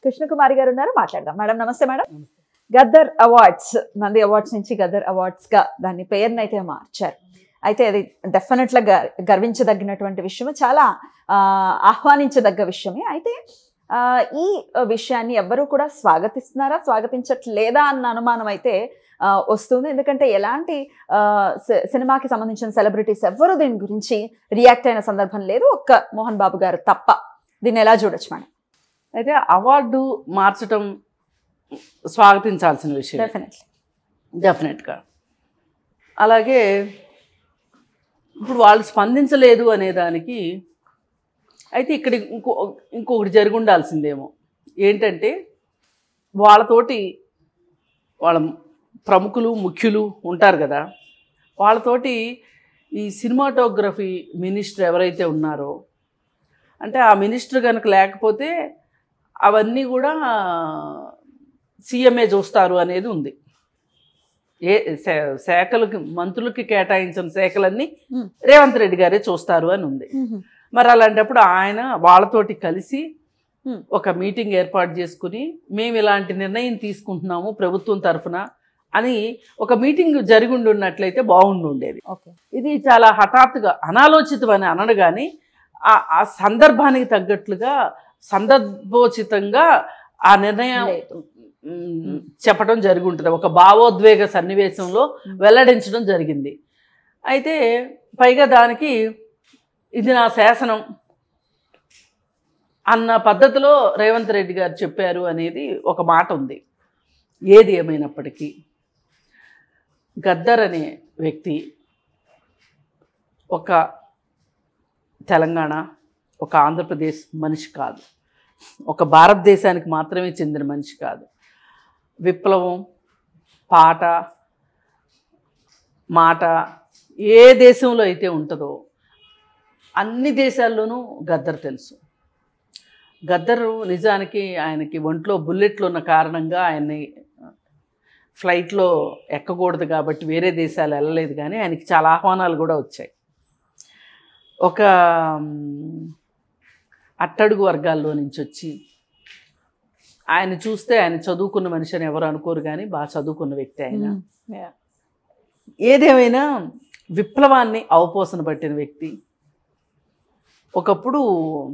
కృష్ణకుమారి గారు ఉన్నారు మాట్లాడదాం మేడం నమస్తే madam Gaddar awards Nandi awards నుంచి గద్దర్ అవార్డ్స్ గా దాని పేరుని అయితే మార్చారు అయితే అది డెఫినెట్ గా గర్- గర్వించదగినటువంటి విషయము చాలా ఆ, ఆహ్వానించదగ్గ విషయమే అయితే ఆ, ఈ విషయాన్ని ఎవ్వరూ కూడా స్వాగతిస్తున్నారా స్వాగతించట్లేదా అన్న అనుమానం అయితే ఆ, వస్తుంది ఎందుకంటే ఎలాంటి ఆ, సి- సినిమాకి సంబంధించిన సెలబ్రిటీస్ ఎవ్వరూ దీని గురించి రియాక్ట్ అయిన సందర్భం లేదు ఒక్క మోహన్ బాబు గారు తప్ప దీన్ని ఎలా చూడొచ్చు మేడం అయితే అవార్డు మార్చటం స్వాగతించాల్సిన విషయం డెఫినెట్లీ డెఫినెట్గా అలాగే ఇప్పుడు వాళ్ళు స్పందించలేదు అనే దానికి అయితే ఇక్కడ ఇంకో ఇంకొకటి జరిగి ఉండాల్సిందేమో ఏంటంటే వాళ్ళతోటి వాళ్ళ ప్రముఖులు ముఖ్యులు ఉంటారు కదా వాళ్ళతోటి ఈ సినిమాటోగ్రఫీ మినిస్టర్ ఎవరైతే ఉన్నారో అంటే ఆ మినిస్టర్ కనుక లేకపోతే అవన్నీ కూడా సీఎంఏ చూస్తారు అనేది ఉంది ఏ శా- శాఖలకి మంత్రులకి కేటాయించిన శాఖలన్నీ Hmm. రేవంత్ రెడ్డి గారే చూస్తారు అని ఉంది మరి అలాంటప్పుడు ఆయన వాళ్ళతోటి కలిసి Hmm. ఒక మీటింగ్ ఏర్పాటు చేసుకుని మేము ఇలాంటి నిర్ణయం తీసుకుంటున్నాము ప్రభుత్వం తరఫున అని ఒక మీటింగ్ జరిగి ఉండి ఉన్నట్లయితే బాగుండి ఉండేది ఓకే ఇది చాలా హఠాత్తుగా అనాలోచితం అని అనడు కానీ ఆ ఆ సందర్భానికి తగ్గట్లుగా సందర్భోచితంగా ఆ నిర్ణయం లేదు. మ్, చెప్పడం జరిగి ఉంటుంది ఒక భావోద్వేగ సన్నివేశంలో వెల్లడించడం జరిగింది అయితే పైగా దానికి ఇది నా శాసనం అన్న పద్ధతిలో రేవంత్ రెడ్డి గారు చెప్పారు అనేది ఒక మాట ఉంది ఏది ఏమైనప్పటికీ గద్దర్ అనే వ్యక్తి ఒక తెలంగాణ ఒక ఆంధ్రప్రదేశ్ మనిషి కాదు ఒక భారతదేశానికి మాత్రమే చెందిన మనిషి కాదు విప్లవం పాట మాట ఏ దేశంలో అయితే ఉంటుందో అన్ని దేశాల్లోనూ గద్దర్ తెలుసు గద్దరు నిజానికి ఆయనకి ఒంట్లో బుల్లెట్లు ఉన్న కారణంగా ఆయన్ని ఫ్లైట్లో ఎక్కకూడదు కాబట్టి వేరే దేశాలు వెళ్ళలేదు కానీ ఆయనకి చాలా ఆహ్వానాలు కూడా వచ్చాయి ఒక మ్, అట్టడుగు వర్గాల్లో నుంచి వచ్చి ఆయన చూస్తే ఆయన చదువుకున్న మనిషి అని ఎవరు అనుకోరు కానీ బాగా చదువుకున్న వ్యక్తి ఆయన Yeah. ఏదేమైనా విప్లవాన్ని అవపోసన పట్టిన వ్యక్తి ఒకప్పుడు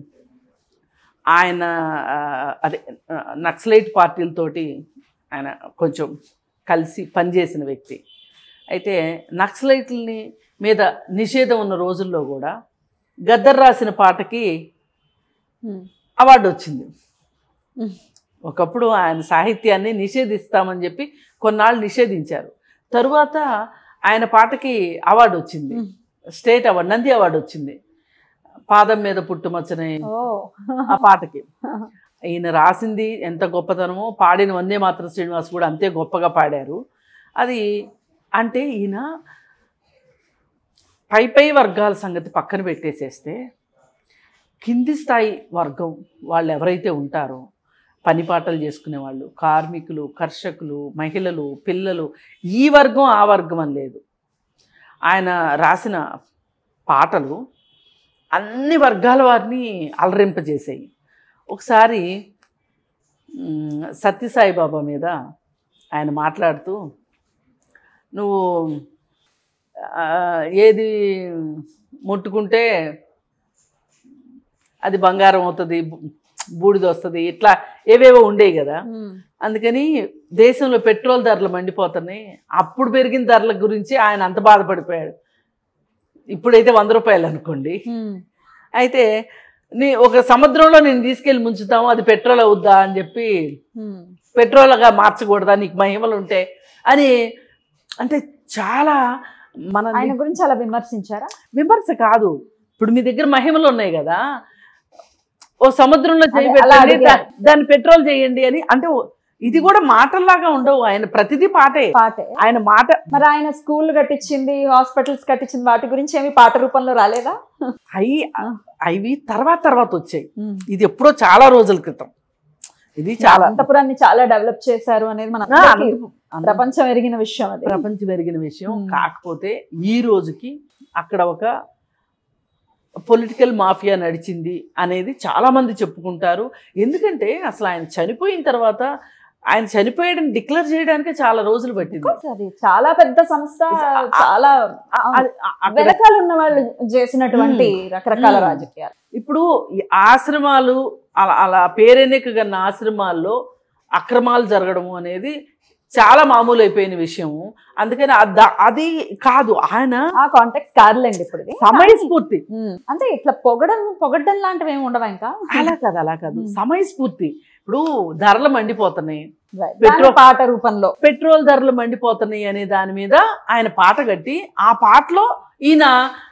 ఆయన ఆ, అదే ఆ, నక్సలైట్ పార్టీలతోటి ఆయన కొంచెం కలిసి పనిచేసిన వ్యక్తి అయితే నక్సలైట్లని మీద నిషేధం ఉన్న రోజుల్లో కూడా గద్దర్ రాసిన పాటకి Hmm. అవార్డు వచ్చింది Hmm. ఒకప్పుడు ఆయన సాహిత్యాన్ని నిషేధిస్తామని చెప్పి కొన్నాళ్ళు నిషేధించారు తరువాత ఆయన పాటకి అవార్డు వచ్చింది Hmm. State award Nandi award వచ్చింది పాదం మీద పుట్టుమచ్చని ఓ ఆ పాటకి ఈయన రాసింది ఎంత గొప్పతనమో పాడిన వందే మాత్రం శ్రీనివాస్ కూడా అంతే గొప్పగా పాడారు అది అంటే ఈయన పై పై వర్గాల సంగతి పక్కన పెట్టేసేస్తే కింది స్థాయి వర్గం వాళ్ళు ఎవరైతే ఉంటారో పని పాటలు చేసుకునే వాళ్ళు కార్మికులు కర్షకులు మహిళలు పిల్లలు ఈ వర్గం ఆ వర్గం అని లేదు ఆయన రాసిన పాటలు అన్ని వర్గాల వారిని అలరింపజేసాయి ఒకసారి మ్, సత్యసాయి బాబా మీద ఆయన మాట్లాడుతూ నువ్వు ఆ, ఏది ముట్టుకుంటే అది బంగారం అవుతుంది బూ- బూడిద వస్తుంది ఇట్లా ఏవేవో ఉండేవి కదా Hmm. అందుకని దేశంలో పెట్రోల్ ధరలు మండిపోతున్నాయి అప్పుడు పెరిగిన ధరల గురించి ఆయన అంత బాధపడిపోయాడు ఇప్పుడైతే వంద రూపాయలు అనుకోండి Hmm. అయితే నీ ఒక సముద్రంలో నేను తీసుకెళ్ళి ముంచుతాము అది పెట్రోల్ అవుద్దా అని చెప్పి Hmm. పెట్రోల్గా మార్చకూడదా నీకు మహిమలు ఉంటే అని అంటే చాలా మన ఆయన గురించి అలా విమర్శించారా విమర్శ కాదు ఇప్పుడు మీ దగ్గర మహిమలు ఉన్నాయి కదా ఓ సముద్రంలో అదే, చేయి అలా పెట్టండి, అడిగారు. దా- దాన్ని పెట్రోల్ చేయండి అని అంటే ఓ- ఇది కూడా మాటల్లాగా ఉండవు ఆయన ప్రతిదీ పాటే పాటే ఆయన మాట మరి ఆయన స్కూల్ కట్టించింది హాస్పిటల్స్ కట్టించింది వాటి గురించి ఏమి పాట రూపంలో రాలేదా అవి అవి తర్వాత తర్వాత వచ్చాయి Hmm. ఇది ఎప్పుడో చాలా రోజుల క్రితం ఇది చాలా అనంతపురాన్ని చాలా డెవలప్ చేశారు అనేది మన ఆ, అందరికీ అనంతపురం- ప్రపంచం ఎరిగిన విషయం అది ప్రపంచం ఎరిగిన విషయం Hmm. కాకపోతే ఈ రోజుకి అక్కడ ఒక పొలిటికల్ మాఫియా నడిచింది అనేది చాలామంది చెప్పుకుంటారు ఎందుకంటే అసలు ఆయన చనిపోయిన తర్వాత ఆయన చనిపోయాడని డిక్లేర్ చేయడానికే చాలా రోజులు పట్టింది అది చాలా పెద్ద సంస్థ చాలా అది- అ- అక్కడ వెనకాల ఉన్న వాళ్ళు చేసినటువంటి రకరకాల మ్మ్. రాజకీయాలు ఇప్పుడు ఈ ఆశ్రమాలు అలా అలా పేరెన్నికగన్న ఆశ్రమాల్లో అక్రమాలు జరగడము అనేది చాలా మామూలు అయిపోయిన విషయము అందుకని ఆ ద- అది కాదు ఆయన ఆ కాంటాక్ట్ కాదులేండి ఇప్పుడు ఇది. సమయస్ఫూర్తి మ్మ్. అంటే ఇట్లా పొగడం పొగడ్డం లాంటివి ఏమి ఉండవా ఇంకా అలా కాదు అలా కాదు మ్మ్. సమయస్ఫూర్తి ఇప్పుడు ధరలు మండిపోతున్నాయి Right. పెట్రో- దాని పాట రూపంలో పెట్రోల్ ధరలు మండిపోతున్నాయి అనే దాని మీద ఆయన పాట కట్టి ఆ పాటలో ఈయన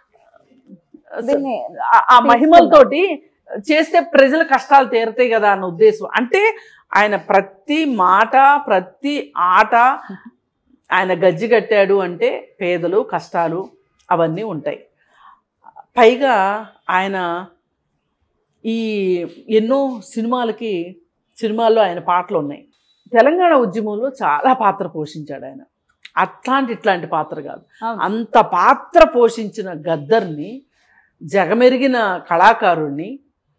దీన్ని ఆ- ఆ మహిమలతోటి చేస్తే ప్రజల కష్టాలు తీరతాయి కదా అన్న ఉద్దేశం అంటే ఆయన ప్రతి మాట ప్రతి ఆట ఆయన గజ్జి కట్టాడు అంటే పేదలు కష్టాలు అవన్నీ ఉంటాయి పైగా ఆయన ఈ ఎన్నో సినిమాలకి సినిమాల్లో ఆయన పాటలు ఉన్నాయి తెలంగాణ ఉద్యమంలో చాలా పాత్ర పోషించాడు ఆయన అట్లాంటి ఇట్లాంటి పాత్ర కాదు అవును. అంత పాత్ర పోషించిన గద్దర్ని జగమెరిగిన కళాకారుణ్ణి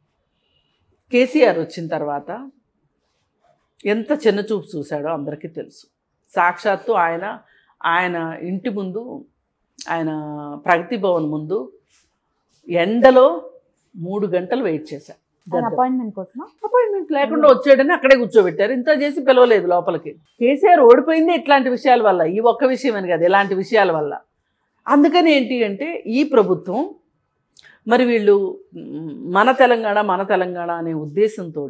కేసీఆర్ వచ్చిన తర్వాత ఎంత చిన్న చూపు చూశాడో అందరికీ తెలుసు సాక్షాత్తు ఆయన ఆయన ఇంటి ముందు ఆయన ప్రగతి భవన్ ముందు ఎండలో మూడు గంటలు వెయిట్ చేశారు ఆయన గద్దర్. అపాయింట్మెంట్ కోసమా అపాయింట్మెంట్ లేకుండా వచ్చాడని అక్కడే కూర్చోబెట్టారు ఇంత చేసి పిలవలేదు లోపలికి కేసీఆర్ ఓడిపోయింది ఇట్లాంటి విషయాల వల్ల ఈ ఒక్క విషయం అని కాదు ఇలాంటి విషయాల వల్ల అందుకని ఏంటి అంటే ఈ ప్రభుత్వం మరి వీళ్ళు మ్, మన తెలంగాణ మన తెలంగాణ అనే ఉద్దేశంతో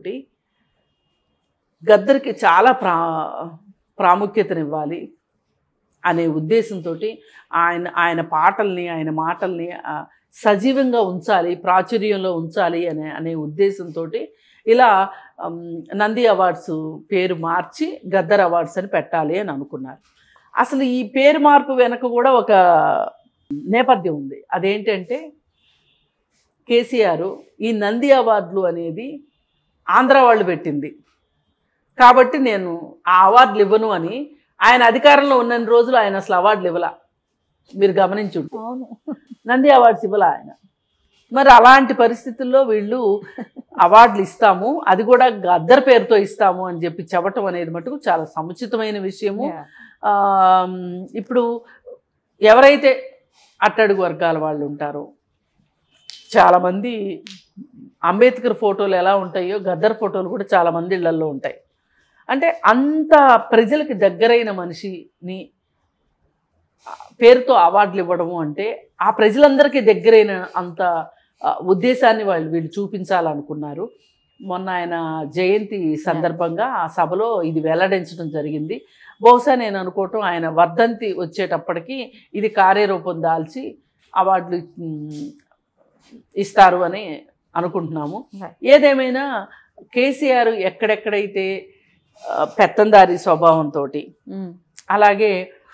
గద్దరికి చాలా ప్రా ప్రాముఖ్యతనివ్వాలి అనే ఉద్దేశంతో ఆయన ఆయన పాటల్ని ఆయన మాటల్ని ఆ, సజీవంగా ఉంచాలి ప్రాచుర్యంలో ఉంచాలి అనే అనే ఉద్దేశంతో ఇలా ఉమ్, నంది అవార్డ్స్ పేరు మార్చి గద్దర్ అవార్డ్స్ అని పెట్టాలి అని అనుకున్నారు అసలు ఈ పేరు మార్పు వెనక కూడా ఒక నేపథ్యం ఉంది అదేంటంటే కేసీఆర్ ఈ నంది అవార్డులు అనేది ఆంధ్ర వాళ్ళు పెట్టింది కాబట్టి నేను ఆ అవార్డులు ఇవ్వను అని ఆయన అధికారంలో ఉన్న రోజులు ఆయన అసలు అవార్డులు ఇవ్వలా మీరు గమనించుంటే అవును నంది అవార్డ్స్ ఇవ్వలా ఆయన మరి అలాంటి పరిస్థితుల్లో వీళ్ళు అవార్డులు ఇస్తాము అది కూడా గద్దర్ పేరుతో ఇస్తాము అని చెప్పి చెప్పటం అనేది మటుకు చాలా సముచితమైన విషయము Yeah. ఆ, ఇప్పుడు ఎవరైతే అట్టడుగు వర్గాల వాళ్ళు ఉంటారో చాలామంది అంబేద్కర్ ఫోటోలు ఎలా ఉంటాయో గద్దర్ ఫోటోలు కూడా చాలా మంది ఇళ్లలో ఉంటాయి అంటే అంత ప్రజలకి దగ్గరైన మనిషిని పేరుతో అవార్డులు ఇవ్వడము అంటే ఆ ప్రజలందరికీ దగ్గరైన అంత ఆ, ఉద్దేశాన్ని వాళ్ళు వీళ్ళు చూపించాలనుకున్నారు మొన్న ఆయన జయంతి సందర్భంగా ఆ సభలో ఇది వెల్లడించడం జరిగింది బహుశా నేను అనుకోవటం ఆయన వర్ధంతి వచ్చేటప్పటికి ఇది కార్యరూపం దాల్చి అవార్డులు ఉమ్, ఇస్తారు అని అనుకుంటున్నాము Right. ఏదేమైనా కేసీఆర్ ఎక్కడెక్కడైతే ఆ, పెత్తందారి స్వభావంతో మ్మ్. అలాగే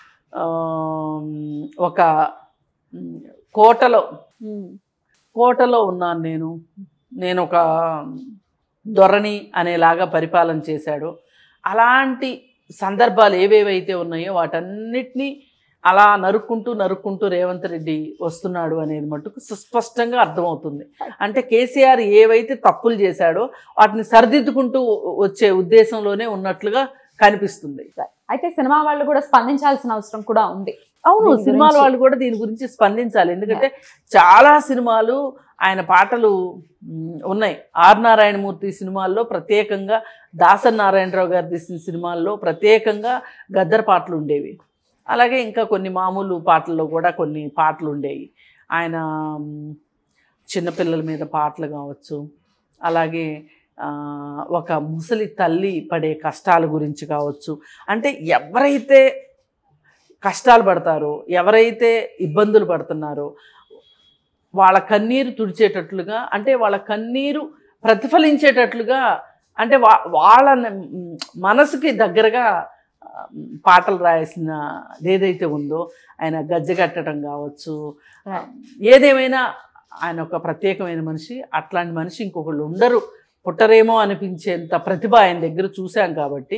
ఆమ్, ఒక ఉమ్, కోటలో మ్మ్. కోటలో ఉన్నాను నేను నేను ఒక దొరని అనేలాగా పరిపాలన చేశాడు అలాంటి సందర్భాలు ఏవేవైతే ఉన్నాయో వాటన్నిటినీ అలా నరుక్కుంటూ నరుక్కుంటూ రేవంత్ రెడ్డి వస్తున్నాడు అనేది మటుకు సుస్పష్టంగా అర్థమవుతుంది అంటే కేసీఆర్ ఏవైతే తప్పులు చేశాడో వాటిని సరిదిద్దుకుంటూ వచ్చే ఉద్దేశంలోనే ఉన్నట్లుగా కనిపిస్తుంది అయితే సినిమా వాళ్ళు కూడా స్పందించాల్సిన అవసరం కూడా ఉంది అవును దీని సినిమాల గురించి- వాళ్ళు కూడా దీని గురించి స్పందించాలి ఎందుకంటే చాలా సినిమాలు ఆయన పాటలు మ్, ఉన్నాయి ఆర్ నారాయణమూర్తి సినిమాల్లో ప్రత్యేకంగా దాసన్ నారాయణరావు గారు తీసిన సినిమాల్లో ప్రత్యేకంగా గద్దర్ పాటలు ఉండేవి అలాగే ఇంకా కొన్ని మామూలు పాటల్లో కూడా కొన్ని పాటలు ఉండేవి ఆయన మ్, చిన్నపిల్లల మీద పాటలు కావచ్చు అలాగే ఆ, ఒక ముసలి తల్లి పడే కష్టాల గురించి కావచ్చు అంటే ఎవరైతే కష్టాలు పడతారో ఎవరైతే ఇబ్బందులు పడుతున్నారో వాళ్ళ కన్నీరు తుడిచేటట్లుగా అంటే వాళ్ళ కన్నీరు ప్రతిఫలించేటట్లుగా అంటే వా వాళ్ళ న- మనసుకి దగ్గరగా ఆ, పాటలు రాయాల్సిన ఏదైతే ఉందో ఆయన గజ్జగట్టడం కావచ్చు Right. ఏదేమైనా ఆయన ఒక ప్రత్యేకమైన మనిషి అట్లాంటి మనిషి ఇంకొకళ్ళు ఉండరు పుట్టరేమో అనిపించేంత ప్రతిభ ఆయన దగ్గర చూశాం కాబట్టి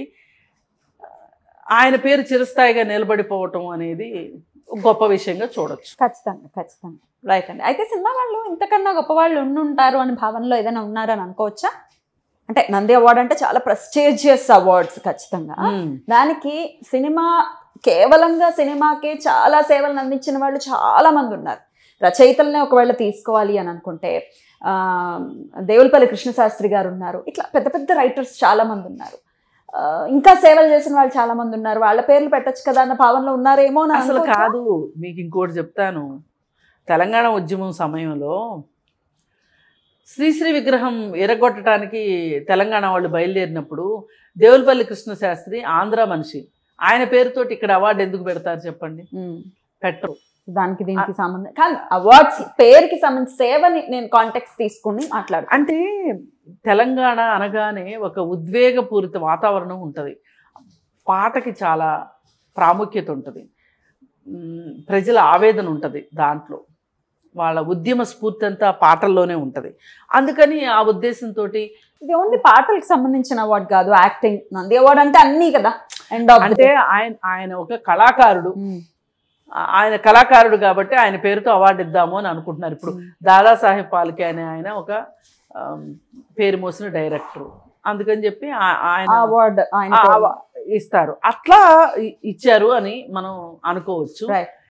ఆయన పేరు చిరస్థాయిగా నిలబడిపోవటం అనేది గొప్ప విషయంగా చూడొచ్చు ఖచ్చితంగా ఖచ్చితంగా రైట్ అండి అయితే సినిమా వాళ్ళు ఇంతకన్నా గొప్ప వాళ్ళు ఉండుంటారు అని భావనలో ఏదైనా ఉన్నారని అనుకోవచ్చా అంటే నంది అవార్డు అంటే చాలా ప్రెస్టేజియస్ అవార్డ్స్ ఖచ్చితంగా మ్మ్. దానికి సినిమా కేవలంగా సినిమాకే చాలా సేవలను అందించిన వాళ్ళు చాలా మంది ఉన్నారు రచయితలనే ఒకవేళ తీసుకోవాలి అని అనుకుంటే ఆ, దేవులపల్లి కృష్ణశాస్త్రి గారు ఉన్నారు ఇట్లా పెద్ద పెద్ద రైటర్స్ చాలా మంది ఉన్నారు ఆ, ఇంకా సేవలు చేసిన వాళ్ళు చాలా మంది ఉన్నారు వాళ్ళ పేర్లు పెట్టొచ్చు కదా అన్న భావనలో ఉన్నారేమో అని అసలు అనుకోవచ్చా? కాదు మీకు ఇంకోటి చెప్తాను తెలంగాణ ఉద్యమం సమయంలో శ్రీశ్రీ విగ్రహం ఎరగొట్టడానికి తెలంగాణ వాళ్ళు బయలుదేరినప్పుడు దేవులపల్లి కృష్ణశాస్త్రి ఆంధ్ర మనిషి ఆయన పేరుతోటి ఇక్కడ అవార్డు ఎందుకు పెడతారు చెప్పండి ఉమ్. పెట్టరు దానికి దీనికి సంబంధం కానీ అవార్డ్స్ పేరుకి సంబంధించి సేవని నేను కాంటాక్ట్స్ తీసుకుని మాట్లాడు అంటే తెలంగాణ అనగానే ఒక ఉద్వేగపూరిత వాతావరణం ఉంటుంది పాటకి చాలా ప్రాముఖ్యత ఉంటుంది మ్, ప్రజల ఆవేదన ఉంటుంది దాంట్లో వాళ్ళ ఉద్యమ స్ఫూర్తి అంతా పాటల్లోనే ఉంటుంది అందుకని ఆ ఉద్దేశంతో ఇది ఓన్లీ పాటలకు సంబంధించిన అవార్డు కాదు యాక్టింగ్ నంది అవార్డు అంటే అన్నీ కదా ఎండ్ ఆఫ్ అంటే ఆయన ఆయన ఒక కళాకారుడు ఆ- ఆయన కళాకారుడు కాబట్టి ఆయన పేరుతో అవార్డు ఇద్దాము అని అనుకుంటున్నారు ఇప్పుడు దాదాసాహెబ్ పాల్కే అనే ఆయన ఒక ఆమ్, పేరు మోసిన డైరెక్టర్ అందుకని చెప్పి ఆ- ఆయన అవార్డు ఆయన ఆ- పేరు. ఆ- ఇస్తారు అట్లా ఇ- ఇచ్చారు అని మనం అనుకోవచ్చు Right.